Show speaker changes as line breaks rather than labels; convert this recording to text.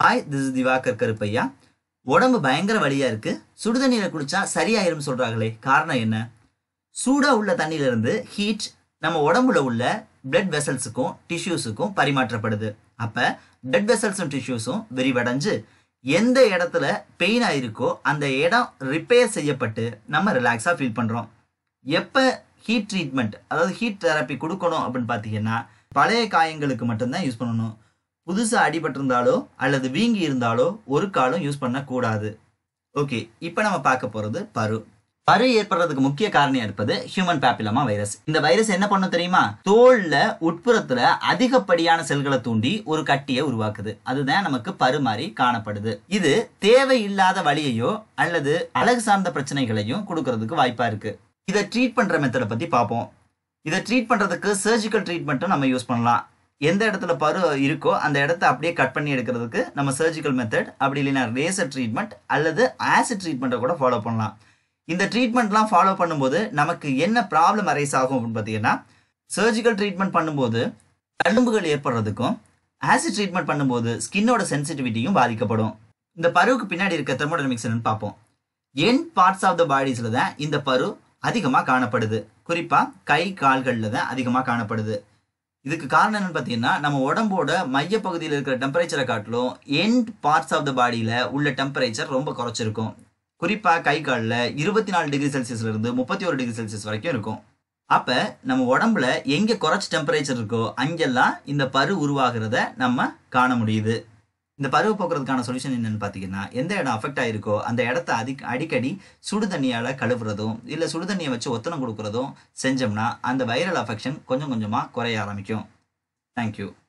hi this is Diwakar Karuppaiah உடம்பு பயங்கர வலியா இருக்கு சுடுதண்ணீரை குடிச்சா சரியாயிரும் சொல்றாங்களே காரணம் என்ன சூடா உள்ள தண்ணியில இருந்து ஹீட் நம்ம உடம்புல உள்ள பிளட் வெசல்ஸுக்கும் டிஷ்யூஸுக்கும் பரிமாற்றப்படுது அப்ப பிளட் வெசல்ஸும் டிஷ்யூஸும் விரிவடைஞ்சு எந்த இடத்துல பெயின் ஆயிருக்கோ அந்த இடம் ரிப்பேர் செய்யப்பட்டு நம்ம ரிலாக்ஸா ஃபீல் பண்றோம் எப்ப ஹீட் ட்ரீட்மெண்ட் அதாவது ஹீட் தெரப்பி கொடுக்கணும் அப்படின்னு பார்த்தீங்கன்னா பழைய காயங்களுக்கு மட்டும்தான் யூஸ் பண்ணணும் புதுசாக அடிபட்டிருந்தாலோ அல்லது வீங்கி இருந்தாலோ ஒரு காலம் யூஸ் பண்ணக்கூடாது ஓகே இப்போ நம்ம பார்க்க போகிறது பரு பரு ஏற்படுறதுக்கு முக்கிய காரணியா இருப்பது ஹியூமன் பேப்பிலமா வைரஸ் இந்த வைரஸ் என்ன பண்ணும் தெரியுமா தோல்ல உட்புறத்துல அதிகப்படியான செல்களை தூண்டி ஒரு கட்டியை உருவாக்குது அதுதான் நமக்கு பரு மாதிரி காணப்படுது இது தேவையில்லாத வலியையோ அல்லது அழகு சார்ந்த பிரச்சனைகளையும் கொடுக்கறதுக்கு வாய்ப்பா இருக்கு இதை ட்ரீட் பண்ற மெத்தடை பத்தி பார்ப்போம் இதை ட்ரீட் பண்றதுக்கு சர்ஜிக்கல் ட்ரீட்மெண்ட்டும் நம்ம யூஸ் பண்ணலாம் எந்த இடத்துல பரு இருக்கோ அந்த இடத்த அப்படியே கட் பண்ணி எடுக்கிறதுக்கு நம்ம சர்ஜிக்கல் மெத்தட் அப்படி இல்லைன்னா ரேசர் ட்ரீட்மெண்ட் அல்லது ஆசிட் ட்ரீட்மெண்ட்டை கூட ஃபாலோ பண்ணலாம் இந்த ட்ரீட்மெண்ட்லாம் ஃபாலோ பண்ணும்போது நமக்கு என்ன ப்ராப்ளம் அரைஸ் ஆகும் அப்படின்னு பார்த்தீங்கன்னா சர்ஜிக்கல் ட்ரீட்மெண்ட் பண்ணும்போது தழும்புகள் ஏற்படுறதுக்கும் ஆசிட் ட்ரீட்மெண்ட் பண்ணும்போது ஸ்கின்னோட சென்சிட்டிவிட்டியும் பாதிக்கப்படும் இந்த பருவுக்கு பின்னாடி இருக்க தெர்மோடைனமிக்ஸ் என்னன்னு பார்ப்போம் என் பார்ட்ஸ் ஆஃப் த பாடிஸில் தான் இந்த பரு அதிகமாக காணப்படுது குறிப்பாக கை கால்களில் தான் அதிகமாக காணப்படுது இதுக்கு காரணம் என்னன்னு பார்த்தீங்கன்னா நம்ம உடம்போட மையப்பகுதியில் இருக்கிற டெம்பரேச்சரை காட்டிலும் எண்ட் பார்ட்ஸ் ஆஃப் த பாடியில் உள்ள டெம்பரேச்சர் ரொம்ப குறைச்சிருக்கும் குறிப்பாக கை காலில் இருபத்தி நாலு டிகிரி செல்சியஸ்ல இருந்து முப்பத்தி ஒரு டிகிரி செல்சியஸ் வரைக்கும் இருக்கும் அப்போ நம்ம உடம்புல எங்கே குறைச்சி டெம்பரேச்சர் இருக்கோ அங்கெல்லாம் இந்த பரு உருவாகிறத நம்ம காண முடியுது இந்த பருவ போக்குறதுக்கான சொல்யூஷன் என்னன்னு பார்த்தீங்கன்னா எந்த இடம் அஃபெக்ட் ஆயிருக்கோ அந்த இடத்த அதி அடிக்கடி சுடு தண்ணியால் கழுவுறதும் இல்லை சுடு தண்ணியை வச்சு ஒத்தனம் கொடுக்குறதும் செஞ்சோம்னா அந்த வைரல் அஃபெக்ஷன் கொஞ்சம் கொஞ்சமாக குறைய ஆரம்பிக்கும் தேங்க்யூ